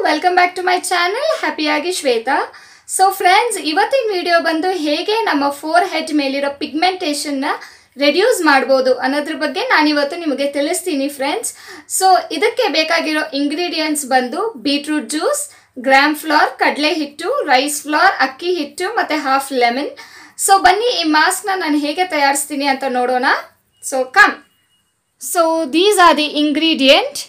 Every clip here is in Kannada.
Welcome back to my channel ಹ್ಯಾಪಿಯಾಗಿ ಶ್ವೇತಾ ಸೊ ಫ್ರೆಂಡ್ಸ್ ಇವತ್ತಿನ ವಿಡಿಯೋ ಬಂದು ಹೇಗೆ ನಮ್ಮ ಫೋರ್ ಹೆಡ್ ಮೇಲಿರೋ ಪಿಗ್ಮೆಂಟೇಷನ್ನ ರೆಡ್ಯೂಸ್ ಮಾಡ್ಬೋದು ಅನ್ನೋದ್ರ ಬಗ್ಗೆ ನಾನಿವತ್ತು ನಿಮಗೆ ತಿಳಿಸ್ತೀನಿ ಫ್ರೆಂಡ್ಸ್ ಸೊ ಇದಕ್ಕೆ ಬೇಕಾಗಿರೋ ಇಂಗ್ರೀಡಿಯೆಂಟ್ಸ್ ಬಂದು ಬೀಟ್ರೂಟ್ ಜ್ಯೂಸ್ ಗ್ರಾಮ್ ಫ್ಲೋರ್ ಕಡಲೆ ಹಿಟ್ಟು ರೈಸ್ ಫ್ಲೋರ್ ಅಕ್ಕಿ ಹಿಟ್ಟು ಮತ್ತು ಹಾಫ್ ಲೆಮನ್ ಸೊ ಬನ್ನಿ ಈ ಮಾಸ್ಕ್ನ ನಾನು ಹೇಗೆ ತಯಾರಿಸ್ತೀನಿ ಅಂತ ನೋಡೋಣ so come so these are the ingredient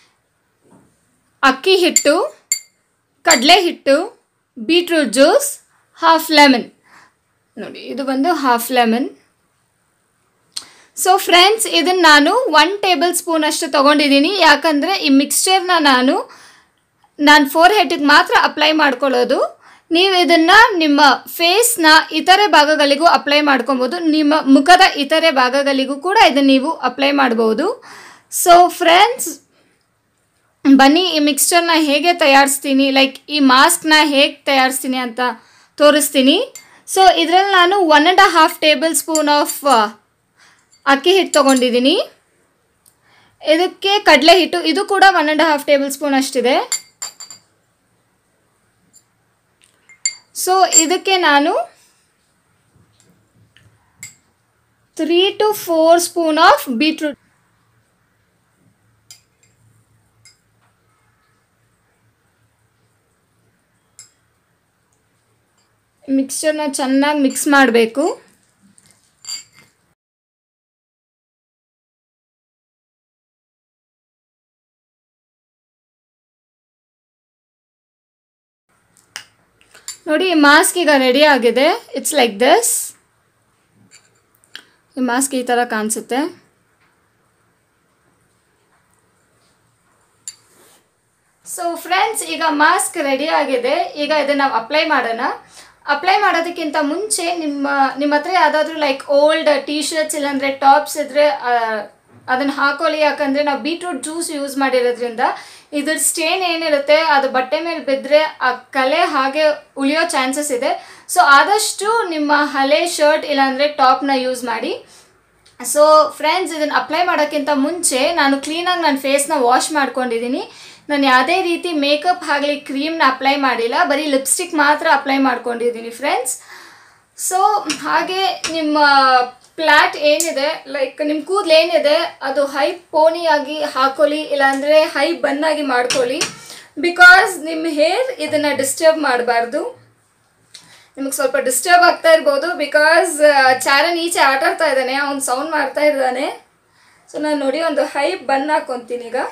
ಅಕ್ಕಿ ಹಿಟ್ಟು ಕಡಲೆ ಹಿಟ್ಟು ಬೀಟ್ರೂಟ್ ಜ್ಯೂಸ್ ಹಾಫ್ ಲೆಮನ್ ನೋಡಿ ಇದು ಬಂದು ಹಾಫ್ ಲೆಮನ್ ಸೊ ಫ್ರೆಂಡ್ಸ್ ಇದನ್ನು ನಾನು ಒನ್ ಟೇಬಲ್ ಸ್ಪೂನ್ ಅಷ್ಟು ತೊಗೊಂಡಿದ್ದೀನಿ ಯಾಕಂದರೆ ಈ ಮಿಕ್ಸ್ಚರ್ನ ನಾನು ನಾನು ಫೋರ್ ಹೆಡ್ಗೆ ಮಾತ್ರ ಅಪ್ಲೈ ಮಾಡ್ಕೊಳ್ಳೋದು ನೀವು ಇದನ್ನು ನಿಮ್ಮ ಫೇಸ್ನ ಇತರೆ ಭಾಗಗಳಿಗೂ ಅಪ್ಲೈ ಮಾಡ್ಕೊಬೋದು ನಿಮ್ಮ ಮುಖದ ಇತರೆ ಭಾಗಗಳಿಗೂ ಕೂಡ ಇದನ್ನು ನೀವು ಅಪ್ಲೈ ಮಾಡ್ಬೋದು ಸೊ ಫ್ರೆಂಡ್ಸ್ ಬನ್ನಿ ಈ ಮಿಕ್ಸ್ಚರ್ನ ಹೇಗೆ ತಯಾರಿಸ್ತೀನಿ ಲೈಕ್ ಈ ಮಾಸ್ಕ್ನ ಹೇಗೆ ತಯಾರಿಸ್ತೀನಿ ಅಂತ ತೋರಿಸ್ತೀನಿ ಸೊ ಇದರಲ್ಲಿ ನಾನು one and half tablespoon of ಅಕ್ಕಿ ಹಿಟ್ಟು ತೊಗೊಂಡಿದ್ದೀನಿ ಇದಕ್ಕೆ ಕಡಲೆ ಹಿಟ್ಟು ಇದು ಕೂಡ one and half tablespoon ಅಷ್ಟಿದೆ ಸೊ ಇದಕ್ಕೆ ನಾನು three to four spoon of beetroot ಮಿಕ್ಸ್ಚರ್ನ ಚೆನ್ನಾಗಿ ಮಿಕ್ಸ್ ಮಾಡಬೇಕು ನೋಡಿ ಈ ಮಾಸ್ಕ್ ಈಗ ರೆಡಿ ಆಗಿದೆ ಇಟ್ಸ್ ಲೈಕ್ ದಿಸ್ ಈ ಮಾಸ್ಕ್ ಈ ಥರ ಕಾಣಿಸುತ್ತೆ ಸೊ ಫ್ರೆಂಡ್ಸ್ ಈಗ ಮಾಸ್ಕ್ ರೆಡಿ ಆಗಿದೆ ಈಗ ಇದನ್ನು ನಾವು ಅಪ್ಲೈ ಮಾಡೋಣ ಅಪ್ಲೈ ಮಾಡೋದಕ್ಕಿಂತ ಮುಂಚೆ ನಿಮ್ಮ ನಿಮ್ಮ ಹತ್ರ ಯಾವುದಾದ್ರೂ ಲೈಕ್ ಓಲ್ಡ್ ಟೀ ಶರ್ಟ್ಸ್ ಇಲ್ಲಾಂದರೆ ಟಾಪ್ಸ್ ಇದ್ದರೆ ಅದನ್ನು ಹಾಕೊಳ್ಳಿ ಯಾಕಂದರೆ ನಾವು ಬೀಟ್ರೂಟ್ ಜ್ಯೂಸ್ ಯೂಸ್ ಮಾಡಿರೋದ್ರಿಂದ ಇದ್ರ ಸ್ಟೇನ್ ಏನಿರುತ್ತೆ ಅದು ಬಟ್ಟೆ ಮೇಲೆ ಬಿದ್ದರೆ ಆ ಕಲೆ ಹಾಗೆ ಉಳಿಯೋ ಚಾನ್ಸಸ್ ಇದೆ ಸೊ ಆದಷ್ಟು ನಿಮ್ಮ ಹಳೆ ಶರ್ಟ್ ಇಲ್ಲಾಂದರೆ ಟಾಪ್ನ ಯೂಸ್ ಮಾಡಿ ಸೊ ಫ್ರೆಂಡ್ಸ್ ಇದನ್ನು ಅಪ್ಲೈ ಮಾಡೋಕ್ಕಿಂತ ಮುಂಚೆ ನಾನು ಕ್ಲೀನಾಗಿ ನನ್ನ ಫೇಸ್ನ ವಾಶ್ ಮಾಡ್ಕೊಂಡಿದ್ದೀನಿ ನಾನು ಯಾವುದೇ ರೀತಿ ಮೇಕಪ್ ಆಗಲಿ ಕ್ರೀಮ್ನ ಅಪ್ಲೈ ಮಾಡಿಲ್ಲ ಬರೀ ಲಿಪ್ಸ್ಟಿಕ್ ಮಾತ್ರ ಅಪ್ಲೈ ಮಾಡ್ಕೊಂಡಿದ್ದೀನಿ ಫ್ರೆಂಡ್ಸ್ ಸೊ ಹಾಗೆ ನಿಮ್ಮ ಪ್ಲ್ಯಾಟ್ ಏನಿದೆ ಲೈಕ್ ನಿಮ್ಮ ಕೂದಲು ಏನಿದೆ ಅದು ಹೈ ಪೋನಿಯಾಗಿ ಹಾಕೊಳ್ಳಿ ಇಲ್ಲಾಂದರೆ ಹೈ ಬನ್ನಾಗಿ ಮಾಡ್ಕೊಳ್ಳಿ ಬಿಕಾಸ್ ನಿಮ್ಮ ಹೇರ್ ಇದನ್ನು ಡಿಸ್ಟರ್ಬ್ ಮಾಡಬಾರ್ದು ನಿಮಗೆ ಸ್ವಲ್ಪ ಡಿಸ್ಟರ್ಬ್ ಆಗ್ತಾ ಇರ್ಬೋದು ಬಿಕಾಸ್ ಚಾರನ್ ಈಚೆ ಆಟ ಆಡ್ತಾ ಇದ್ದಾನೆ ಅವ್ನು ಸೌಂಡ್ ಮಾಡ್ತಾ ಇದ್ದಾನೆ ಸೊ ನಾನು ನೋಡಿ ಒಂದು ಹೈ ಬನ್ ಹಾಕ್ಕೊತೀನಿ ಈಗ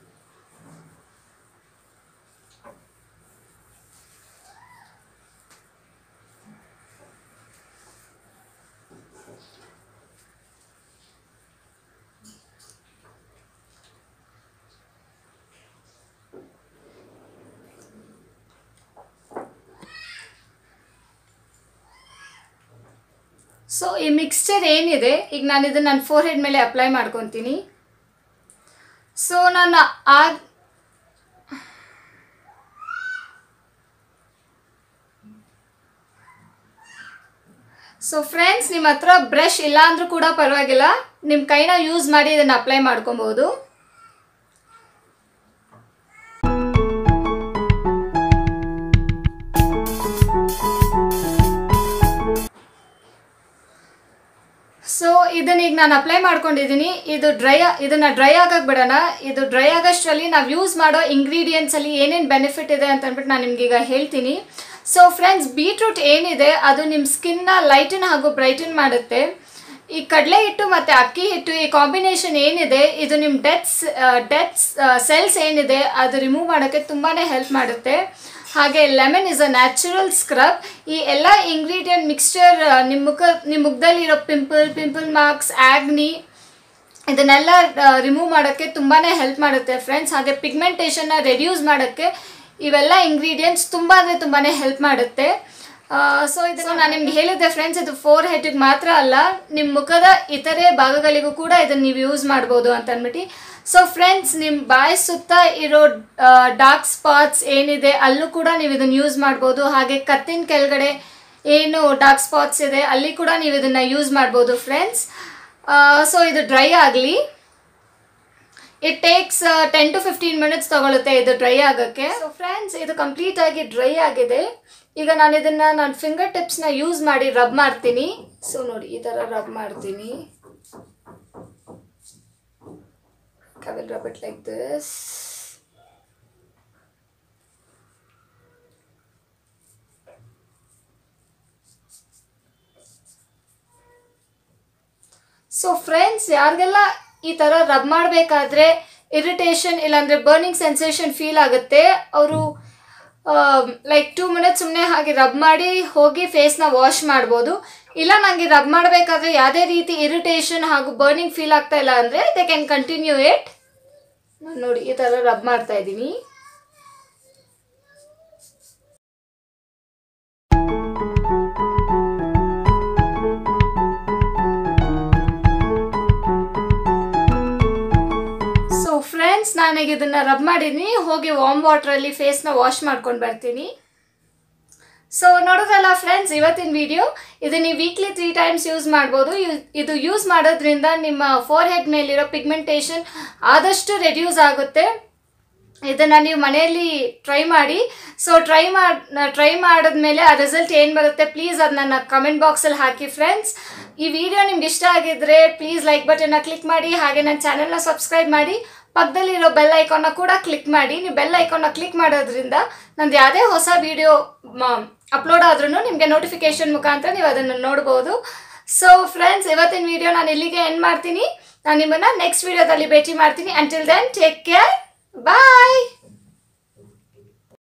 ಸೊ ಈ ಮಿಕ್ಸ್ಚರ್ ಏನಿದೆ ಈಗ ನಾನು ಇದನ್ನು ನನ್ನ ಫೋರ್ ಹೆಡ್ ಮೇಲೆ ಅಪ್ಲೈ ಮಾಡ್ಕೊತೀನಿ ಸೊ ನಾನು ಆ ಸೊ ಫ್ರೆಂಡ್ಸ್ ನಿಮ್ಮ ಹತ್ರ ಬ್ರಷ್ ಇಲ್ಲ ಅಂದರೂ ಕೂಡ ಪರವಾಗಿಲ್ಲ ನಿಮ್ಮ ಕೈನ ಯೂಸ್ ಮಾಡಿ ಇದನ್ನು ಅಪ್ಲೈ ಮಾಡ್ಕೊಬೋದು ಸೊ ಇದನ್ನ ಈಗ ನಾನು ಅಪ್ಲೈ ಮಾಡ್ಕೊಂಡಿದ್ದೀನಿ ಇದು ಡ್ರೈ ಇದನ್ನು ಡ್ರೈ ಆಗಕ್ಕೆ ಬಿಡೋಣ ಇದು ಡ್ರೈ ಆಗೋಷ್ಟರಲ್ಲಿ ನಾವು ಯೂಸ್ ಮಾಡೋ ಇಂಗ್ರೀಡಿಯೆಂಟ್ಸಲ್ಲಿ ಏನೇನು ಬೆನಿಫಿಟ್ ಇದೆ ಅಂತ ಅಂದ್ಬಿಟ್ಟು ನಾನು ನಿಮ್ಗೆ ಈಗ ಹೇಳ್ತೀನಿ ಸೊ ಫ್ರೆಂಡ್ಸ್ ಬೀಟ್ರೂಟ್ ಏನಿದೆ ಅದು ನಿಮ್ಮ ಸ್ಕಿನ್ನ ಲೈಟನ್ ಹಾಗೂ ಬ್ರೈಟನ್ ಮಾಡುತ್ತೆ ಈ ಕಡಲೆ ಹಿಟ್ಟು ಮತ್ತು ಅಕ್ಕಿ ಹಿಟ್ಟು ಈ ಕಾಂಬಿನೇಷನ್ ಏನಿದೆ ಇದು ನಿಮ್ಮ ಡೆತ್ಸ್ ಡೆತ್ಸ್ ಸೆಲ್ಸ್ ಏನಿದೆ ಅದು ರಿಮೂವ್ ಮಾಡೋಕ್ಕೆ ತುಂಬಾ ಹೆಲ್ಪ್ ಮಾಡುತ್ತೆ ಹಾಗೆ lemon is a natural scrub ಈ ಎಲ್ಲ ಇಂಗ್ರೀಡಿಯೆಂಟ್ ಮಿಕ್ಸ್ಚರ್ ನಿಮ್ಮ ಮುಖ ನಿಮ್ಮ ಮುಖದಲ್ಲಿರೋ ಪಿಂಪಲ್ ಪಿಂಪಲ್ ಮಾರ್ಕ್ಸ್ ಆ್ಯಗ್ನಿ ಇದನ್ನೆಲ್ಲ ರಿಮೂವ್ ಮಾಡೋಕ್ಕೆ ತುಂಬಾ ಹೆಲ್ಪ್ ಮಾಡುತ್ತೆ ಫ್ರೆಂಡ್ಸ್ ಹಾಗೆ ಪಿಗ್ಮೆಂಟೇಷನ್ನ ರೆಡ್ಯೂಸ್ ಮಾಡೋಕ್ಕೆ ಇವೆಲ್ಲ ಇಂಗ್ರೀಡಿಯೆಂಟ್ಸ್ ತುಂಬ ಅಂದರೆ ತುಂಬಾ ಹೆಲ್ಪ್ ಮಾಡುತ್ತೆ ಸೊ ಇದು ನಾನು ನಿಮ್ಗೆ ಹೇಳಿದ್ದೆ ಫ್ರೆಂಡ್ಸ್ ಇದು ಫೋರ್ ಹೆಡ್ಗೆ ಮಾತ್ರ ಅಲ್ಲ ನಿಮ್ಮ ಮುಖದ ಇತರೆ ಭಾಗಗಳಿಗೂ ಕೂಡ ಇದನ್ನು ನೀವು ಯೂಸ್ ಮಾಡ್ಬೋದು ಅಂತ ಅಂದ್ಬಿಟ್ಟು ಸೊ ಫ್ರೆಂಡ್ಸ್ ನಿಮ್ಮ ಬಾಯಿ ಸುತ್ತ ಇರೋ ಡಾರ್ಕ್ ಸ್ಪಾಟ್ಸ್ ಏನಿದೆ ಅಲ್ಲೂ ಕೂಡ ನೀವು ಇದನ್ನು ಯೂಸ್ ಮಾಡ್ಬೋದು ಹಾಗೆ ಕತ್ತಿನ ಕೆಳಗಡೆ ಏನು ಡಾರ್ಕ್ ಸ್ಪಾಟ್ಸ್ ಇದೆ ಅಲ್ಲಿ ಕೂಡ ನೀವು ಇದನ್ನು ಯೂಸ್ ಮಾಡ್ಬೋದು ಫ್ರೆಂಡ್ಸ್ ಸೊ ಇದು ಡ್ರೈ ಆಗಲಿ it takes ten to fifteen minutes ತಗೊಳುತ್ತೆ ಇದು ಡ್ರೈ ಆಗೋಕ್ಕೆ ಸೊ ಫ್ರೆಂಡ್ಸ್ ಇದು ಕಂಪ್ಲೀಟ್ ಆಗಿ ಡ್ರೈ ಆಗಿದೆ ಈಗ ನಾನು ಇದನ್ನು ನನ್ನ ಫಿಂಗರ್ ಟಿಪ್ಸ್ನ ಯೂಸ್ ಮಾಡಿ ರಬ್ ಮಾಡ್ತೀನಿ ಸೊ ನೋಡಿ ಈ ಥರ ರಬ್ ಮಾಡ್ತೀನಿ I will rub it like this. So friends ಯಾರಿಗೆಲ್ಲ ಈ ಥರ ರಬ್ ಮಾಡಬೇಕಾದ್ರೆ ಇರಿಟೇಷನ್ ಇಲ್ಲಾಂದರೆ ಬರ್ನಿಂಗ್ ಸೆನ್ಸೇಷನ್ ಫೀಲ್ ಆಗುತ್ತೆ ಅವರು ಲೈಕ್ ಟೂ ಮಿನಿಟ್ಸ್ ಸುಮ್ಮನೆ ಹಾಗೆ ರಬ್ ಮಾಡಿ ಹೋಗಿ ಫೇಸ್ನ ವಾಶ್ ಮಾಡ್ಬೋದು ಇಲ್ಲ ನನಗೆ ರಬ್ ಮಾಡಬೇಕಾದ್ರೆ ಯಾವುದೇ ರೀತಿ ಇರಿಟೇಷನ್ ಹಾಗೂ ಬರ್ನಿಂಗ್ ಫೀಲ್ ಆಗ್ತಾ ಇಲ್ಲ ಅಂದರೆ ದೇ ಕ್ಯಾನ್ ಕಂಟಿನ್ಯೂ ಇಟ್ ನಾನು ನೋಡಿ ಈ ಥರ ರಬ್ ಮಾಡ್ತಾ ಇದ್ದೀನಿ ಸೊ ಫ್ರೆಂಡ್ಸ್ ನಾನೀಗ ಇದನ್ನು ರಬ್ ಮಾಡಿದ್ದೀನಿ ಹೋಗಿ ವಾಮ್ ವಾಟ್ರಲ್ಲಿ ಫೇಸ್ನ ವಾಶ್ ಮಾಡ್ಕೊಂಡು ಬರ್ತೀನಿ ಸೊ ನೋಡೋದಲ್ಲ ಫ್ರೆಂಡ್ಸ್ ಇವತ್ತಿನ ವಿಡಿಯೋ ಇದು ನೀವು ವೀಕ್ಲಿ ತ್ರೀ ಟೈಮ್ಸ್ ಯೂಸ್ ಮಾಡ್ಬೋದು ಯು- ಇದು ಯೂಸ್ ಮಾಡೋದ್ರಿಂದ ನಿಮ್ಮ ಫೋರ್ ಹೆಡ್ ಮೇಲಿರೋ ಪಿಗ್ಮೆಂಟೇಷನ್ ಆದಷ್ಟು ರೆಡ್ಯೂಸ್ ಆಗುತ್ತೆ ಇದನ್ನು ನೀವು ಮನೆಯಲ್ಲಿ ಟ್ರೈ ಮಾಡಿ ಸೊ ಟ್ರೈ ಮಾಡಿ ಟ್ರೈ ಮಾಡಿದ್ಮೇಲೆ ಆ ರಿಸಲ್ಟ್ ಏನು ಬರುತ್ತೆ ಪ್ಲೀಸ್ ಅದು ನನ್ನ ಕಮೆಂಟ್ ಬಾಕ್ಸಲ್ಲಿ ಹಾಕಿ ಫ್ರೆಂಡ್ಸ್ ಈ ವಿಡಿಯೋ ನಿಮ್ಗೆ ಇಷ್ಟ ಆಗಿದ್ರೆ ಪ್ಲೀಸ್ ಲೈಕ್ ಬಟನ್ನ ಕ್ಲಿಕ್ ಮಾಡಿ ಹಾಗೆ ನನ್ನ ಚಾನೆಲ್ನ ಸಬ್ಸ್ಕ್ರೈಬ್ ಮಾಡಿ ಪಕ್ಕದಲ್ಲಿರೋ ಬೆಲ್ ಐಕಾನ್ನ ಕೂಡ ಕ್ಲಿಕ್ ಮಾಡಿ ನೀವು ಬೆಲ್ ಐಕಾನ್ನ ಕ್ಲಿಕ್ ಮಾಡೋದ್ರಿಂದ ನಂದು ಯಾವುದೇ ಹೊಸ ವಿಡಿಯೋ ಅಪ್ಲೋಡ್ ಆದ್ರೂ ನಿಮಗೆ ನೋಟಿಫಿಕೇಶನ್ ಮುಖಾಂತರ ನೀವು ಅದನ್ನು ನೋಡ್ಬೋದು ಸೊ ಫ್ರೆಂಡ್ಸ್ ಇವತ್ತಿನ ವಿಡಿಯೋ ನಾನು ಇಲ್ಲಿಗೆ ಎಂಡ್ ಮಾಡ್ತೀನಿ ನಾನು ನಿಮ್ಮನ್ನು ನೆಕ್ಸ್ಟ್ ವಿಡಿಯೋದಲ್ಲಿ ಭೇಟಿ ಮಾಡ್ತೀನಿ ಅಂಟಿಲ್ ದೆನ್ ಟೇಕ್ ಕೇರ್ ಬಾಯ್